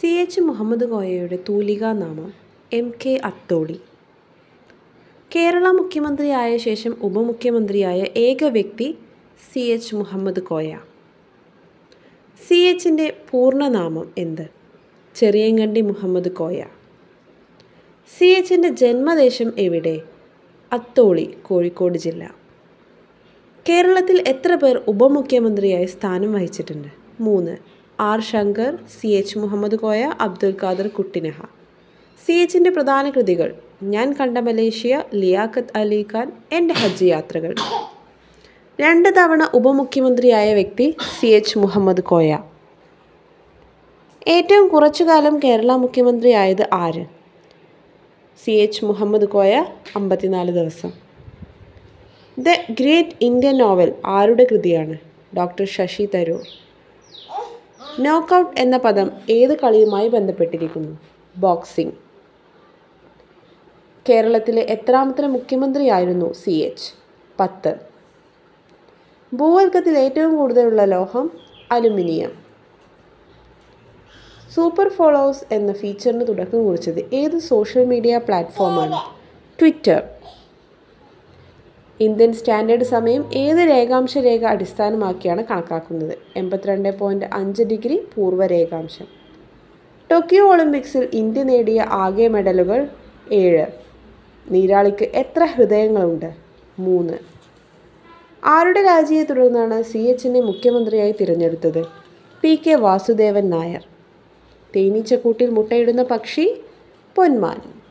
C H Muhammad Koya തൂലികാനാമം എം കെ അത്തോളി കേരള മുഖ്യമന്ത്രിയായ ശേഷം ഉപമുഖ്യമന്ത്രിയായ ഏക വ്യക്തി സി എച്ച് മുഹമ്മദ് കോയ സി എച്ചിൻ്റെ പൂർണ്ണനാമം എന്ത് ചെറിയങ്കണ്ടി മുഹമ്മദ് കോയ സി എച്ചിൻ്റെ ജന്മദേശം എവിടെ അത്തോളി കോഴിക്കോട് ജില്ല കേരളത്തിൽ എത്ര പേർ ഉപമുഖ്യമന്ത്രിയായി സ്ഥാനം വഹിച്ചിട്ടുണ്ട് മൂന്ന് ആർ ശങ്കർ സി എച്ച് മുഹമ്മദ് കോയ അബ്ദുൽ ഖാദർ കുട്ടിനഹ സി എച്ചിൻ്റെ പ്രധാന കൃതികൾ ഞാൻ കണ്ട മലേഷ്യ ലിയാഖത്ത് അലി ഖാൻ എൻ്റെ ഹജ്ജ് യാത്രകൾ രണ്ട് തവണ ഉപമുഖ്യമന്ത്രിയായ വ്യക്തി സി എച്ച് മുഹമ്മദ് കോയ ഏറ്റവും കുറച്ചു കാലം കേരള മുഖ്യമന്ത്രിയായത് ആര് സി എച്ച് മുഹമ്മദ് കോയ അമ്പത്തിനാല് ദിവസം ദ ഗ്രേറ്റ് ഇന്ത്യൻ നോവൽ ആരുടെ കൃതിയാണ് ഡോക്ടർ ശശി തരൂർ നോക്കൗട്ട് എന്ന പദം ഏത് കളിയുമായി ബന്ധപ്പെട്ടിരിക്കുന്നു ബോക്സിംഗ് കേരളത്തിലെ എത്രാമത്തെ മുഖ്യമന്ത്രിയായിരുന്നു സി എച്ച് പത്ത് ഭൂവൽക്കത്തിൽ ഏറ്റവും കൂടുതലുള്ള ലോഹം അലുമിനിയം സൂപ്പർ ഫോളോവേഴ്സ് എന്ന ഫീച്ചറിന് തുടക്കം കുറിച്ചത് ഏത് സോഷ്യൽ മീഡിയ പ്ലാറ്റ്ഫോമാണ് ട്വിറ്റർ ഇന്ത്യൻ സ്റ്റാൻഡേർഡ് സമയം ഏത് രേഖാംശ രേഖ അടിസ്ഥാനമാക്കിയാണ് കണക്കാക്കുന്നത് എൺപത്തിരണ്ട് പോയിൻറ്റ് അഞ്ച് ഡിഗ്രി പൂർവ്വ രേഖാംശം ടോക്കിയോ ഒളിമ്പിക്സിൽ ഇന്ത്യ നേടിയ ആകെ മെഡലുകൾ ഏഴ് നീരാളിക്ക് എത്ര ഹൃദയങ്ങളുണ്ട് മൂന്ന് ആരുടെ രാജിയെ തുടർന്നാണ് സി എച്ചിനെ മുഖ്യമന്ത്രിയായി തിരഞ്ഞെടുത്തത് പി കെ വാസുദേവൻ നായർ തേനീച്ചക്കൂട്ടിൽ മുട്ടയിടുന്ന പക്ഷി പൊന്മാൻ